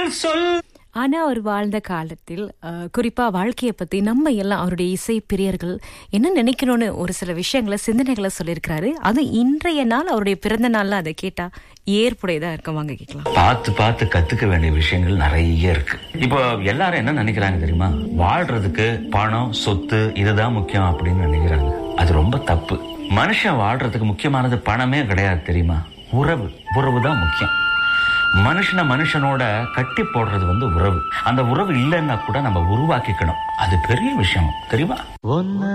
பதில் சொல் ஆனா அவர் வாழ்ந்த காலத்தில் அஹ், குறிப்பா வாழ்க்கையை பத்தி நம்ம எல்லாம் அவருடைய இசை பிரியர்கள் என்ன நினைக்கணும்னு ஒரு சில விஷயங்களை சிந்தனைகளை சொல்லியிருக்கிறாரு அது இன்றைய நாள் அவருடைய பிறந்த நாள்ல அதை கேட்டா ஏற்புடையதா இருக்கும் வாங்க கேட்கலாம் பார்த்து பார்த்து கத்துக்க வேண்டிய விஷயங்கள் நிறைய இருக்கு இப்போ எல்லாரும் என்ன நினைக்கிறாங்க தெரியுமா வாழ்றதுக்கு பணம் சொத்து இதுதான் முக்கியம் அப்படின்னு நினைக்கிறாங்க அது ரொம்ப தப்பு மனுஷன் வாழ்றதுக்கு முக்கியமானது பணமே கிடையாது தெரியுமா உறவு உறவு தான் முக்கியம் மனுஷனை மனுஷனோட கட்டி போடுறது வந்து உறவு அந்த உறவு இல்லைன்னா கூட நம்ம உருவாக்கிக்கணும் அது பெரிய விஷயம் தெரியுமா ஒன்ன